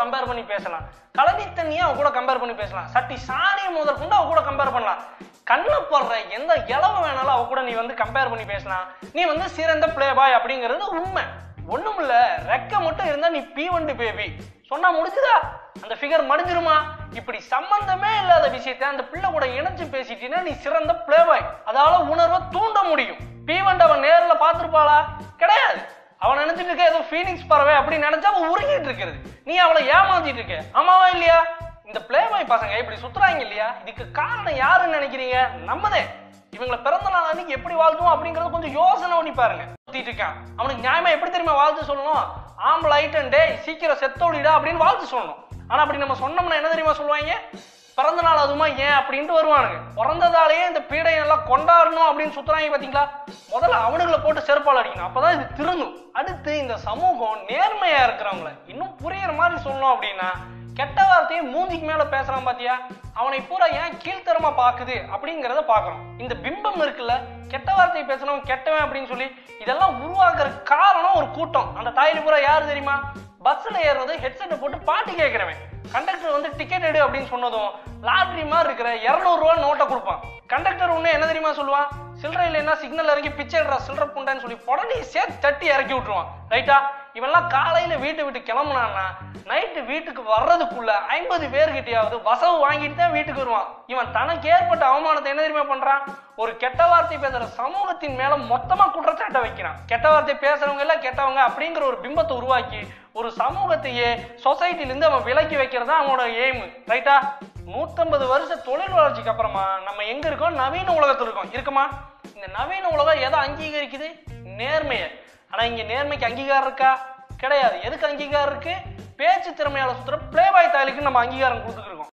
compare பண்ணி பேசலாம் கழனி தண்ணியை அவ கூட கம்பேர் பண்ணி பேசலாம் சட்டி சாணியை முதல் கொண்டு அவ கூட கம்பேர் பண்ணலாம் கண்ணு போடுற எந்த இளவு வேணாலும் அவ கூட நீ வந்து கம்பேர் பண்ணி பேசலாம் நீ வந்து சிறந்த பிளே பாய் அப்படிங்கிறது உண்மை ஒண்ணுமில்ல ரெக்க மட்டும் இருந்தா நீ பீ வண்டு பேபி சொன்னா முடிஞ்சுதா அந்த ஃபிகர் மடிஞ்சிருமா இப்படி சம்பந்தமே இல்லாத விஷயத்தை அந்த பிள்ளை கூட இணைச்சு பேசிட்டீங்கன்னா நீ சிறந்த பிளே பாய் அதால உணர்வை தூண்ட முடியும் பீ வண்டு அவன் நேர்ல பார்த்திருப்பாளா கிடையாது அவன் நினைச்சிட்டு இருக்க ஏதோ ஃபீனிக்ஸ் பறவை அப்படின்னு நினைச்சா அவன் உருகிட்டு இருக்கிறது நீ அவளை ஏமாத்திட்டு இருக்க ஆமாவா இல்லையா இந்த பிளே பாய் பசங்க இப்படி சுத்துறாங்க இல்லையா இதுக்கு காரணம் யாருன்னு நினைக்கிறீங்க நம்மதே இவங்கள பிறந்த நாள் அன்னைக்கு எப்படி வாழ்த்துவோம் அப்படிங்கறது கொஞ்சம் யோசனை பண்ணி பாருங்க சுத்திட்டு இருக்கான் அவனுக்கு நியாயமா எப்படி தெரியுமா வாழ்த்து சொல்லணும் ஆம்பளை ஐட்டம் டே சீக்கிரம் செத்தோடிடா அப்படின்னு வாழ்த்து சொல்லணும் ஆனா அப்படி நம்ம சொன்னோம்னா என்ன தெரியுமா சொல்லுவாங்க பிறந்த நாள் அதுமா ஏன் அப்படின்ட்டு வருவானுங்க பிறந்ததாலேயே இந்த பீடை எல்லாம் கொண்டாடணும் அப்படின்னு சுத்துறாங்க பாத்தீங்களா முதல்ல அவனுங்களை போட்டு செருப்பால் அடிக்கணும் அப்பதான் இது திருந்தும் அடுத்து இந்த சமூகம் நேர்மையா இருக்கிறவங்கள இன்னும் புரியுற மாதிரி சொல்லணும் அப்படின்னா கெட்ட வார்த்தையை மூஞ்சிக்கு மேல பேசுறான் பாத்தியா அவனை பூரா ஏன் கீழ்த்தரமா பாக்குது அப்படிங்கறத பாக்குறோம் இந்த பிம்பம் இருக்குல்ல கெட்ட வார்த்தையை பேசுறவன் கெட்டவன் அப்படின்னு சொல்லி இதெல்லாம் உருவாக்குற காரணம் ஒரு கூட்டம் அந்த தாயில பூரா யாரு தெரியுமா பஸ்ல ஏறுறது ஹெட்செட்டை போட்டு பாட்டு கேட்கிறவன் கண்டக்டர் வந்து டிக்கெட் எடு அப்படின்னு சொன்னதும் லாட்ரி மாதிரி இருக்கிற இருநூறு ரூபா நோட்டை கொடுப்பான் கண்டக்டர் ஒண்ணு என்ன தெரியுமா சொல்லுவான் சில்லறை இல்லைன்னா சிக்னல் இறங்கி பிச்சை எடுறா சில்லறை புண்டான்னு சொல்லி உடனே சேர்த்து தட்டி இறக்கி விட்டுருவான் ரைட்டா இவன்லாம் காலையில வீட்டை விட்டு கிளம்புனான்னா நைட்டு வீட்டுக்கு வர்றதுக்குள்ள ஐம்பது பேர்கிட்டயாவது வசவு வாங்கிட்டு தான் வீட்டுக்கு வருவான் இவன் தனக்கு ஏற்பட்ட அவமானத்தை என்ன தெரியுமா பண்றான் ஒரு கெட்ட வார்த்தை பேசுற சமூகத்தின் மேல மொத்தமா குற்றச்சாட்டை வைக்கிறான் கெட்ட வார்த்தை பேசுறவங்க எல்லாம் கெட்டவங்க அப்படிங்கிற ஒரு பிம்பத்தை உருவாக்கி ஒரு சமூகத்தையே சொசைட்டில இருந்து அவன் விலக்கி வைக்கிறது தான் அவனோட எய்ம் ரைட்டா நூத்தம்பது வருஷ தொழில் வளர்ச்சிக்கு அப்புறமா நம்ம எங்க இருக்கோம் நவீன உலகத்துல இருக்கோம் இருக்குமா இந்த நவீன உலகம் எதை அங்கீகரிக்குது நேர்மையை ஆனா இங்க நேர்மைக்கு அங்கீகாரம் இருக்கா கிடையாது எதுக்கு அங்கீகாரம் இருக்கு பேச்சு திறமையால சுத்துற பிளே பாய் தாலிக்கு நம்ம அங்கீகாரம் கொடுத்துக்கிறோம்